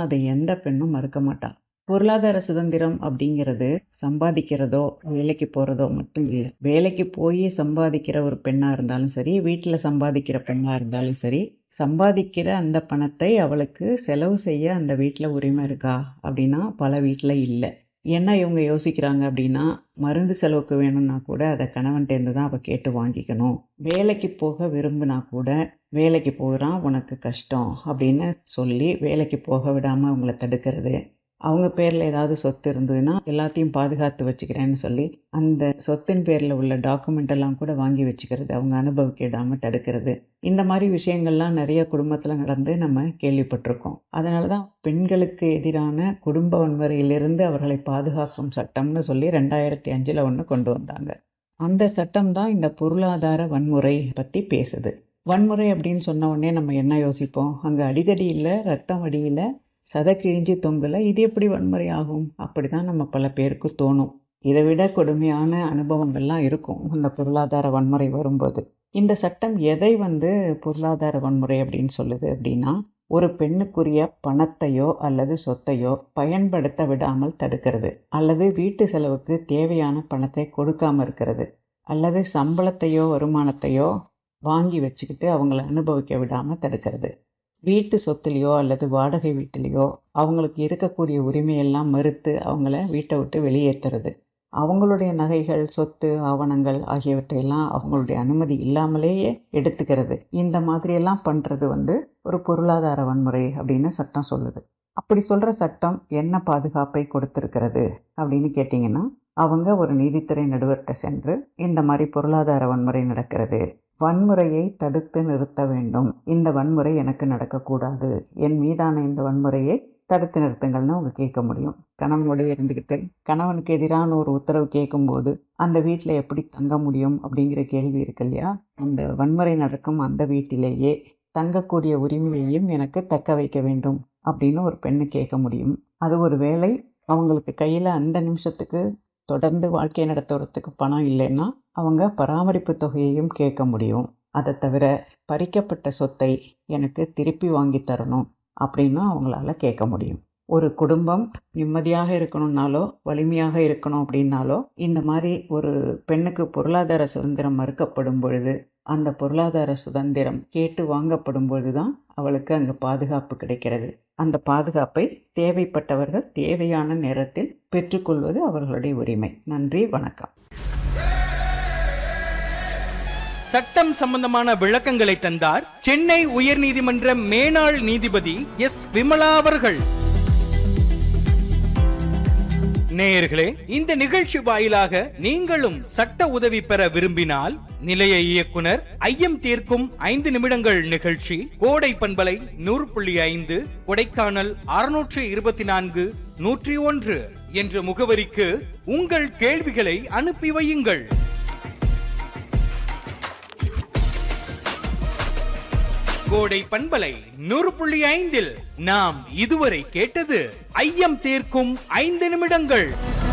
அதை எந்த பெண்ணும் மறுக்க மாட்டா பொருளாதார சுதந்திரம் அப்படிங்கிறது சம்பாதிக்கிறதோ வேலைக்கு போகிறதோ மட்டும் இல்லை வேலைக்கு போய் சம்பாதிக்கிற ஒரு பெண்ணாக இருந்தாலும் சரி வீட்டில் சம்பாதிக்கிற பெண்ணாக இருந்தாலும் சரி சம்பாதிக்கிற அந்த பணத்தை அவளுக்கு செலவு செய்ய அந்த வீட்டில் உரிமை இருக்கா அப்படின்னா பல வீட்டில் இல்லை என்ன இவங்க யோசிக்கிறாங்க அப்படின்னா மருந்து செலவுக்கு வேணும்னா கூட அதை கணவன்கிட்டேருந்து தான் அவள் கேட்டு வாங்கிக்கணும் வேலைக்கு போக விரும்பினா கூட வேலைக்கு போகிறான் உனக்கு கஷ்டம் அப்படின்னு சொல்லி வேலைக்கு போக விடாமல் அவங்கள தடுக்கிறது அவங்க பேரில் ஏதாவது சொத்து இருந்ததுன்னா எல்லாத்தையும் பாதுகாத்து வச்சுக்கிறேன்னு சொல்லி அந்த சொத்தின் பேரில் உள்ள டாக்குமெண்ட் எல்லாம் கூட வாங்கி வச்சுக்கிறது அவங்க அனுபவிக்கிடாமல் தடுக்கிறது இந்த மாதிரி விஷயங்கள்லாம் நிறைய குடும்பத்தில் நடந்து நம்ம கேள்விப்பட்டிருக்கோம் அதனால தான் பெண்களுக்கு எதிரான குடும்ப வன்முறையிலிருந்து அவர்களை பாதுகாக்கும் சட்டம்னு சொல்லி ரெண்டாயிரத்தி அஞ்சில் ஒன்று கொண்டு வந்தாங்க அந்த சட்டம் தான் இந்த பொருளாதார வன்முறை பற்றி பேசுது வன்முறை அப்படின்னு சொன்ன உடனே நம்ம என்ன யோசிப்போம் அங்கே அடிதடி இல்லை ரத்தம் அடியில் சதை கிழிஞ்சு தொங்கலை இது எப்படி வன்முறை ஆகும் அப்படி தான் நம்ம பல பேருக்கு தோணும் இதை விட கொடுமையான அனுபவங்கள்லாம் இருக்கும் இந்த பொருளாதார வன்முறை வரும்போது இந்த சட்டம் எதை வந்து பொருளாதார வன்முறை அப்படின்னு சொல்லுது அப்படின்னா ஒரு பெண்ணுக்குரிய பணத்தையோ அல்லது சொத்தையோ பயன்படுத்த விடாமல் தடுக்கிறது அல்லது வீட்டு செலவுக்கு தேவையான பணத்தை கொடுக்காம இருக்கிறது அல்லது சம்பளத்தையோ வருமானத்தையோ வாங்கி வச்சுக்கிட்டு அவங்கள அனுபவிக்க விடாமல் தடுக்கிறது வீட்டு சொத்துலேயோ அல்லது வாடகை வீட்டிலேயோ அவங்களுக்கு இருக்கக்கூடிய உரிமையெல்லாம் மறுத்து அவங்கள வீட்டை விட்டு வெளியேற்றுறது அவங்களுடைய நகைகள் சொத்து ஆவணங்கள் ஆகியவற்றையெல்லாம் அவங்களுடைய அனுமதி இல்லாமலேயே எடுத்துக்கிறது இந்த மாதிரியெல்லாம் பண்ணுறது வந்து ஒரு பொருளாதார வன்முறை அப்படின்னு சட்டம் சொல்லுது அப்படி சொல்கிற சட்டம் என்ன பாதுகாப்பை கொடுத்துருக்கிறது அப்படின்னு கேட்டிங்கன்னா அவங்க ஒரு நீதித்துறை நடுவர்கிட்ட சென்று இந்த மாதிரி பொருளாதார வன்முறை நடக்கிறது வன்முறையை தடுத்து நிறுத்த வேண்டும் இந்த வன்முறை எனக்கு நடக்கக்கூடாது என் மீதான இந்த வன்முறையை தடுத்து நிறுத்துங்கள்னு அவங்க கேட்க முடியும் கணவனோடய இருந்துக்கிட்டு கணவனுக்கு எதிரான ஒரு உத்தரவு கேட்கும்போது அந்த வீட்டில் எப்படி தங்க முடியும் அப்படிங்கிற கேள்வி இருக்கு இல்லையா அந்த வன்முறை நடக்கும் அந்த வீட்டிலேயே தங்கக்கூடிய உரிமையையும் எனக்கு தக்க வைக்க வேண்டும் அப்படின்னு ஒரு பெண்ணு கேட்க முடியும் அது ஒரு வேலை அவங்களுக்கு கையில் அந்த நிமிஷத்துக்கு தொடர்ந்து வாழ்க்கை நடத்துறதுக்கு பணம் இல்லைன்னா அவங்க பராமரிப்பு தொகையையும் கேட்க முடியும் அதை தவிர பறிக்கப்பட்ட சொத்தை எனக்கு திருப்பி வாங்கி தரணும் அப்படின்னு அவங்களால கேட்க முடியும் ஒரு குடும்பம் நிம்மதியாக இருக்கணும்னாலோ வலிமையாக இருக்கணும் அப்படின்னாலோ இந்த மாதிரி ஒரு பெண்ணுக்கு பொருளாதார சுதந்திரம் மறுக்கப்படும் பொழுது அந்த பொருளாதார சுதந்திரம் கேட்டு வாங்கப்படும் பொழுது தான் அவளுக்கு அங்கே பாதுகாப்பு கிடைக்கிறது அந்த பாதுகாப்பை தேவைப்பட்டவர்கள் தேவையான நேரத்தில் பெற்றுக்கொள்வது அவர்களுடைய உரிமை நன்றி வணக்கம் சட்டம் சம்பந்தமான விளக்கங்களை தந்தார் சென்னை உயர்நீதிமன்ற மேனாள் நீதிபதி எஸ் விமலா அவர்கள் நேயர்களே இந்த நிகழ்ச்சி வாயிலாக நீங்களும் சட்ட உதவி பெற விரும்பினால் நிலைய இயக்குனர் ஐயம் தீர்க்கும் ஐந்து நிமிடங்கள் நிகழ்ச்சி கோடை பண்பலை நூறு புள்ளி ஐந்து கொடைக்கானல் அறுநூற்று இருபத்தி நான்கு நூற்றி ஒன்று என்ற முகவரிக்கு உங்கள் கேள்விகளை அனுப்பி வையுங்கள் கோடை பண்பலை நூறு புள்ளி ஐந்தில் நாம் இதுவரை கேட்டது ஐயம் தீர்க்கும் ஐந்து நிமிடங்கள்